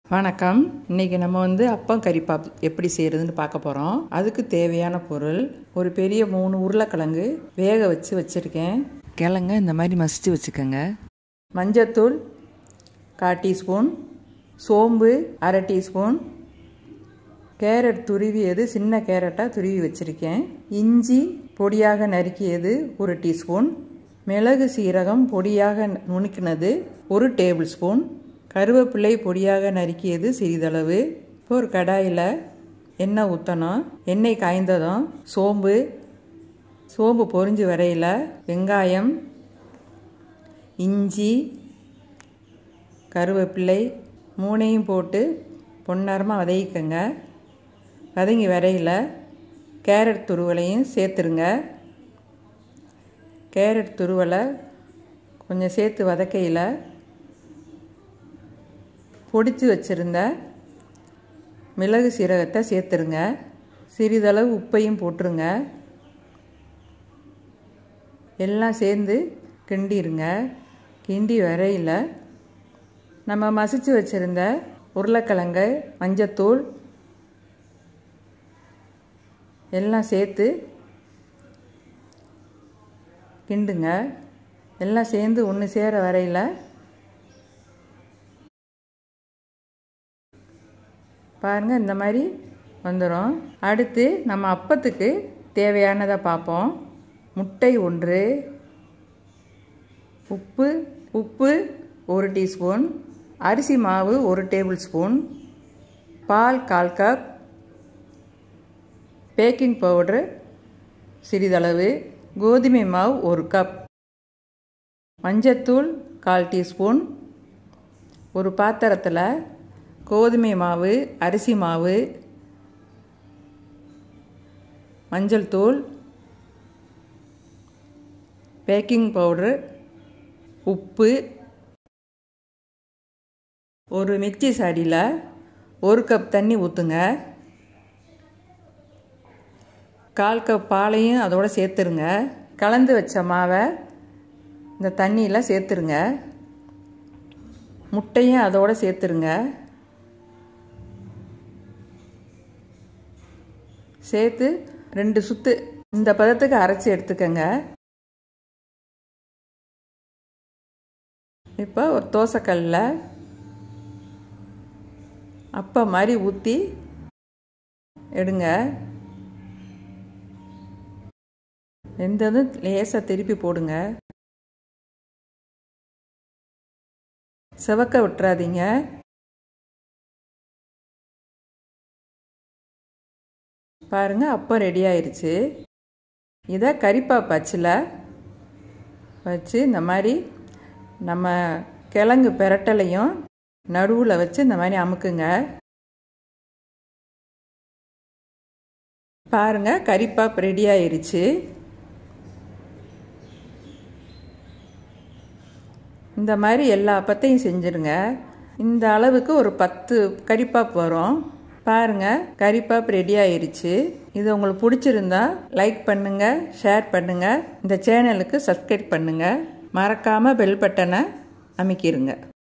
வணக்கம் இன்னைக்கு நம்ம வந்து அப்பம் கறிப்பாப் எப்படி செய்யறதுன்னு பார்க்க போகிறோம் அதுக்கு தேவையான பொருள் ஒரு பெரிய மூணு உருளைக்கிழங்கு வேக வச்சு வச்சுருக்கேன் கிழங்க இந்த மாதிரி மசிச்சு வச்சுக்கோங்க மஞ்சத்தூள் கால் டீஸ்பூன் சோம்பு அரை டீஸ்பூன் கேரட் துருவியது சின்ன கேரட்டாக துருவி வச்சுருக்கேன் இஞ்சி பொடியாக நறுக்கியது ஒரு டீஸ்பூன் மிளகு சீரகம் பொடியாக நுணுக்கினது ஒரு டேபிள் ஸ்பூன் கருவேப்பிலை பொடியாக நறுக்கியது சிறிதளவு இப்போ ஒரு கடாயில் எண்ணெய் ஊற்றணும் எண்ணெய் காய்ந்ததும் சோம்பு சோம்பு பொரிஞ்சு வரையில் வெங்காயம் இஞ்சி கருவேப்பிலை மூணையும் போட்டு பொன்னரமாக வதக்கிக்கங்க வதங்கி வரையில் கேரட் துருவலையும் சேர்த்துருங்க கேரட் துருவலை கொஞ்சம் சேர்த்து வதக்கையில் பொடிச்சு வச்சுருந்த மிளகு சீரகத்தை சேர்த்துருங்க சிறிதளவு உப்பையும் போட்டுருங்க எல்லாம் சேர்ந்து கிண்டிருங்க கிண்டி வரையில் நம்ம மசிச்சு வச்சுருந்த உருளைக்கிழங்கு மஞ்சத்தூள் எல்லாம் சேர்த்து கிண்டுங்க எல்லாம் சேர்ந்து ஒன்று சேர வரையில் பாருங்கள் இந்த மாதிரி வந்துடும் அடுத்து நம்ம அப்பத்துக்கு தேவையானதை பார்ப்போம் முட்டை ஒன்று உப்பு உப்பு ஒரு டீஸ்பூன் அரிசி மாவு ஒரு டேபிள் ஸ்பூன் பால் கால் கப் பேக்கிங் பவுட்ரு சிறிதளவு கோதுமை மாவு ஒரு கப் மஞ்சத்தூள் கால் டீஸ்பூன் ஒரு பாத்திரத்தில் கோதுமை மாவு அரிசி மாவு மஞ்சள் தூள் பேக்கிங் பவுட்ரு உப்பு ஒரு மிக்சி சாடியில் ஒரு கப் தண்ணி ஊற்றுங்க கால் கப் பாலையும் அதோடு சேர்த்துருங்க கலந்து வச்ச மாவை இந்த தண்ணியில் சேர்த்துருங்க முட்டையும் அதோடு சேர்த்துருங்க சேர்த்து ரெண்டு சுத்து இந்த பதத்துக்கு அரைச்சி எடுத்துக்கங்க இப்போ ஒரு தோசைக்கல்லில் அப்போ மாதிரி ஊற்றி எடுங்க எந்ததும் லேசாக திருப்பி போடுங்க செவக்க விட்டுறாதீங்க பாருங்கள் அப்போ ரெடி ஆயிடுச்சு இதை கறிப்பாப்பு அச்சில் வச்சு இந்த மாதிரி நம்ம கிழங்கு பெரட்டலையும் நடுவில் வச்சு இந்த மாதிரி அமுக்குங்க பாருங்கள் கறிப்பாப்பு ரெடி ஆயிருச்சு இந்த மாதிரி எல்லா அப்பத்தையும் செஞ்சுருங்க இந்த அளவுக்கு ஒரு பத்து கறிப்பாப்பு வரும் பாருங்கள் கறிப்பாப் ரெடி ஆயிருச்சு இது உங்களுக்கு பிடிச்சிருந்தா லைக் பண்ணுங்கள் ஷேர் பண்ணுங்கள் இந்த சேனலுக்கு சப்ஸ்கிரைப் பண்ணுங்கள் மறக்காமல் பெல் பட்டனை அமைக்கிருங்க